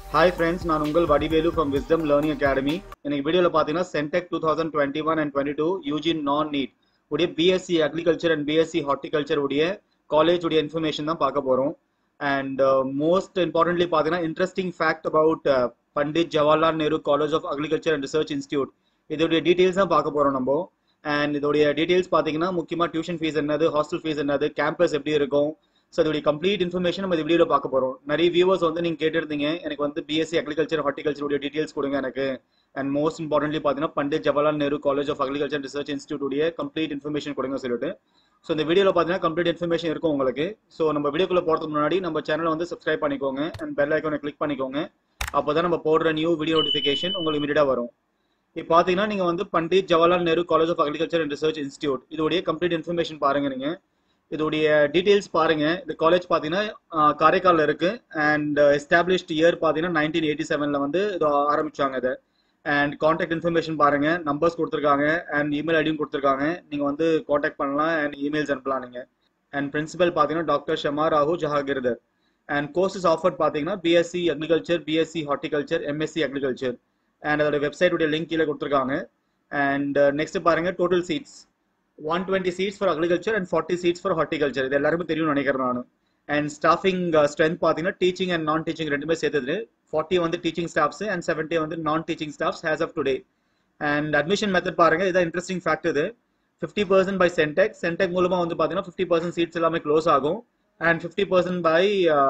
hi friends நான் உங்கள் Vadivelu from Wisdom Learning Academy இன்னைக்கு வீடியோவில் பார்த்தீங்கன்னா CENTAC two thousand twenty one and twenty two யூஜின் நான் நீட் உடைய BSc agriculture and BSc horticulture உடைய காலேஜ் உடைய இன்ஃபர்மேஷன் தான் பார்க்க போகிறோம் அண்ட் மோஸ்ட் இம்பார்ட்டன்ட்லி பார்த்தீங்கன்னா interesting fact about Pandit Jawaharlal Nehru college of agriculture and research institute இதோடைய டீட்டெயில்ஸ் தான் பார்க்க போகிறோம் நம்ம அண்ட் இதோடைய டீட்டெயில்ஸ் பார்த்தீங்கன்னா முக்கியமாக டியூஷன் ஃபீஸ் என்னது ஹாஸ்டல் ஃபீஸ் என்னது கேம்பஸ் எப்படி இருக்கும் ஸோ அதோடைய கம்ப்ளீட் இன்ஃபர்மேஷன் நம்ம இந்த வீடியோவில் பார்க்க போகிறோம் நிறைய வியூவர்ஸ் வந்து நீங்கள் கேட்டிருந்தீங்க எனக்கு வந்து பிஎஸ்சி அக்ரிகல்ச்சர் ஹார்டிகல்ச்சருடைய டீட்டெயில்ஸ் கொடுங்க எனக்கு அண்ட் மோஸ்ட் இம்பார்ட்டன்ட்லி பார்த்தீங்கன்னா Pandit Jawaharlal Nehru college of agriculture research இன்ஸ்டியூட்டுடைய கம்ப்ளீட் இன்ஃபர்மேஷன் கொடுங்க சொல்லிட்டு ஸோ இந்த வீடியோவில் பார்த்தீங்கன்னா கம்ப்ளீட் இன்ஃபர்மேஷன் இருக்கும் உங்களுக்கு ஸோ நம்ம வீடியோக்குள்ள போகிறதுக்கு முன்னாடி நம்ம சேனலை வந்து சப்ஸ்கிரைப் பண்ணிக்கோங்க அண்ட் பெல் ஐக்கானை கிளிக் பண்ணிக்கோங்க அப்போ தான் நம்ம போடுற நியூ வீடியோ நோட்டிஃபிகேஷன் உங்களுக்கு இமீடியட்டாக வரும் இப்போ பார்த்தீங்கன்னா நீங்கள் வந்து Pandit Jawaharlal Nehru college of agriculture and research institute இதோடைய கம்ப்ளீட் இன்ஃபர்மேஷன் பாருங்க நீங்கள் இதோடைய டீட்டெயில்ஸ் பாருங்க இந்த காலேஜ் பார்த்தீங்கன்னா காரைக்காலில் இருக்கு அண்ட் எஸ்டாப்ளிஷ்ட் இயர் பார்த்தீங்கன்னா நைன்டீன் எயிட்டி செவனில் வந்து இது ஆரம்பிச்சாங்க இதை அண்ட் காண்டாக்ட் இன்ஃபர்மேஷன் பாருங்க நம்பர்ஸ் கொடுத்துருக்காங்க அண்ட் இமெயில் ஐடியும் கொடுத்துருக்காங்க நீங்கள் வந்து காண்டாக்ட் பண்ணலாம் அண்ட் இமெயில்ஸ் அனுப்பலாம் நீங்கள் அண்ட் பிரின்சிபல் பார்த்தீங்கன்னா doctor Shama Rahu Jahagirdar and courses offered பார்த்தீங்கன்னா BSc agriculture BSc horticulture MSc agriculture and அதோட வெப்சைட்டுடைய லிங்க் கீழே கொடுத்துருக்காங்க அண்ட் நெக்ஸ்ட் பாருங்க total seats one twenty seats for agriculture and forty seats for horticulture இது எல்லாருமே தெரியும் நினைக்கிறேன் நான் அண்ட் ஸ்டாஃபிங் ஸ்ட்ரென்த் பார்த்தீங்கன்னா டீச்சிங் அண்ட் நான் டீச்சிங் ரெண்டுமே சேர்த்தது ஃபார்ட்டி வந்து டீச்சிங் ஸ்டாஃப்ஸ் அண்ட் செவன்ட்டி வந்து non teaching staffs has of today and admission method பாருங்க இதான் இன்ட்ரெஸ்டிங் ஃபேக்ட் இது fifty percent by CENTAC CENTAC மூலமாக வந்து பார்த்தீங்கன்னா ஃபிஃப்டி பர்சன்ட் சீட்ஸ் எல்லாமே க்ளோஸ் ஆகும் and fifty percent by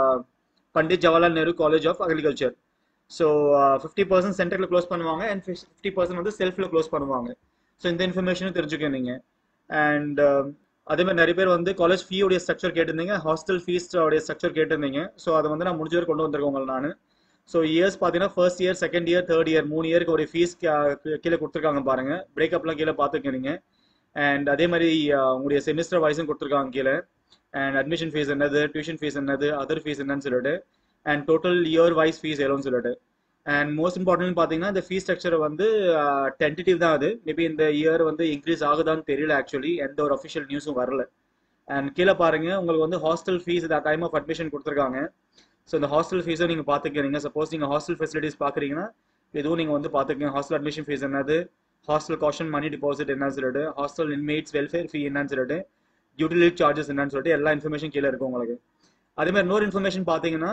Pandit Jawaharlal Nehru college of agriculture so fifty percent சென்டரில் க்ளோஸ் பண்ணுவாங்க அண்ட் ஃபிஃப்டி பர்சன்ட் வந்து செல்ஃபில் க்ளோஸ் பண்ணுவாங்க ஸோ இந்த இன்ஃபர்மேஷனும் தெரிஞ்சுக்க நீங்கள் அண்ட் அதே மாதிரி நிறைய பேர் வந்து காலேஜ் ஃபீயோடைய ஸ்ட்ரக்சர் கேட்டிருந்தீங்க ஹாஸ்டல் ஃபீஸ் உடைய ஸ்ட்ரக்சர் கேட்டிருந்தீங்க ஸோ அதை வந்து நான் முடிஞ்ச வரை கொண்டு வந்திருக்கேன் உங்களை நான் ஸோ இயர்ஸ் பார்த்தீங்கன்னா first year second year third year மூணு இயருக்கு ஒரு ஃபீஸ் கீழே கொடுத்துருக்காங்க பாருங்க பிரேக்கப்லாம் கீழே பார்த்துக்கிறீங்க அண்ட் அதே மாதிரி உங்களுடைய செமிஸ்டர் வைஸும் கொடுத்துருக்காங்க கீழே அண்ட் அட்மிஷன் ஃபீஸ் என்னது டியூஷன் ஃபீஸ் என்னது அதர் ஃபீஸ் என்னன்னு சொல்லிட்டு and total year wise fees எவ்வளோன்னு சொல்லிட்டு அண்ட் மோஸ்ட் இம்பார்ட்டன்ட் பார்த்தீங்கன்னா இந்த ஃபீஸ் ஸ்ட்ரக்சர் வந்து டென்டேட்டிவ் தான் அது மேபி இந்த இயர் வந்து இன்க்ரீஸ் ஆகுதான்னு தெரியல ஆக்சுவலி எந்த ஒரு அஃபிஷியல் நியூஸும் வரல அண்ட் கீழே பாருங்க உங்களுக்கு வந்து ஹாஸ்டல் ஃபீஸ் இந்த டைம் ஆஃப் அட்மிஷன் கொடுத்துருக்காங்க ஸோ இந்த ஹாஸ்டல் ஃபீஸும் நீங்கள் பார்த்துக்கிறீங்க சப்போஸ் நீங்கள் ஹாஸ்டல் ஃபெசிலிட்டிஸ் பார்க்குறீங்கன்னா இதுவும் நீங்கள் வந்து பார்த்துக்கங்க ஹாஸ்டல் அட்மிஷன் ஃபீஸ் என்னது ஹாஸ்டல் காஷன் மணி டிபாசிட் என்னன்னு சொல்லிட்டு ஹாஸ்டல் இன்மேட்ஸ் வெல்ஃபேர் ஃபீ என்னன்னு சொல்லிட்டு யூட்டிலிட்டி சார்ஜஸ் என்னன்னு சொல்லிட்டு எல்லா இன்ஃபர்மேஷன் கீழே இருக்கும் உங்களுக்கு அதே மாதிரி இன்னொரு இன்ஃபர்மேஷன் பார்த்தீங்கன்னா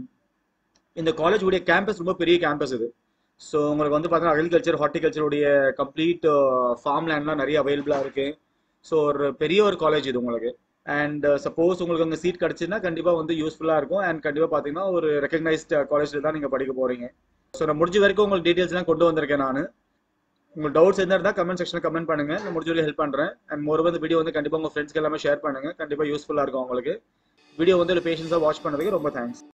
இந்த காலேஜ் உடைய கேம்பஸ் ரொம்ப பெரிய கேம்பஸ் இது ஸோ உங்களுக்கு வந்து பார்த்தீங்கன்னா அக்ரிகல்ச்சர் ஹார்டிகல்ச்சருடைய கம்ப்ளீட் ஃபார்ம் லேண்ட்லாம் நிறைய அவைலபிளாக இருக்கு ஸோ ஒரு பெரிய ஒரு காலேஜ் இது உங்களுக்கு அண்ட் சப்போஸ் உங்களுக்கு அங்கே சீட் கிடச்சுன்னா கண்டிப்பாக வந்து யூஸ்ஃபுல்லாக இருக்கும் அண்ட் கண்டிப்பாக பார்த்தீங்கன்னா ஒரு ரெக்கக்னைஸ்ட் காலேஜில் தான் நீங்கள் படிக்க போகிறீங்க ஸோ நான் முடிஞ்ச வரைக்கும் உங்களுக்கு டீட்டெயில்ஸ்லாம் கொண்டு வந்திருக்கேன் நான் உங்களுக்கு டவுட்ஸ் எதாவது இருந்தால் கமெண்ட் செக்ஷனில் கமெண்ட் பண்ணுங்க நான் முடிஞ்ச வரைக்கும் ஹெல்ப் பண்ணுறேன் அண்ட் மோர் வந்து வீடியோ வந்து கண்டிப்பாக உங்கள் ஃப்ரெண்ட்ஸ்க்கு எல்லாமே ஷேர் பண்ணுங்க கண்டிப்பாக யூஸ்ஃபுல்லாக இருக்கும் உங்களுக்கு வீடியோ வந்து பேஷன்ஸாக வாட்ச் பண்ணதுக்கு ரொம்ப தேங்க்ஸ்